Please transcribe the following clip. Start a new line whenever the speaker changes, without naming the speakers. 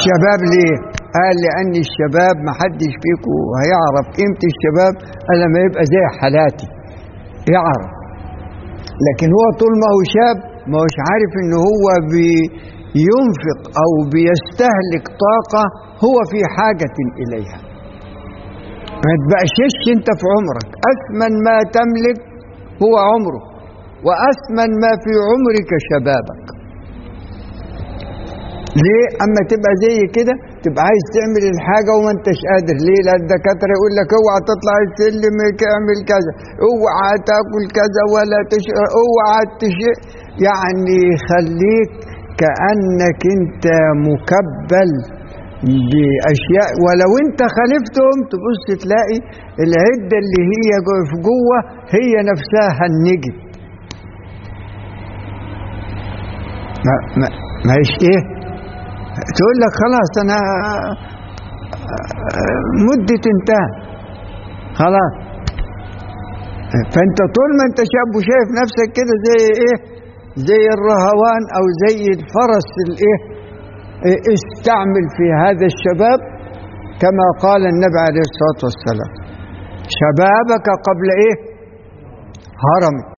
الشباب ليه قال لان الشباب ما حدش فيكم هيعرف قيمه الشباب الا ما يبقى زي حالاتي يعرف لكن هو طول ما هو شاب ما هوش عارف ان هو بينفق او بيستهلك طاقه هو في حاجه اليها ما تبقشش انت في عمرك اثمن ما تملك هو عمره واثمن ما في عمرك شبابك ليه اما تبقى زي كده تبقى عايز تعمل الحاجه وما انتش قادر ليه لا الدكاتره يقول لك اوعى تطلع السلم اعمل كذا اوعى تاكل كذا ولا تشرب اوعى تش يعني خليك كانك انت مكبل باشياء ولو انت خالفتهم تبص تلاقي العده اللي هي في جوه هي نفسها هنجت ما ما ماهيش ايه تقول لك خلاص انا مدة انتهى خلاص فانت طول ما انت شاب وشايف نفسك كده زي ايه زي الرهوان او زي الفرس الايه استعمل في هذا الشباب كما قال النبي عليه الصلاة والسلام شبابك قبل ايه هرمك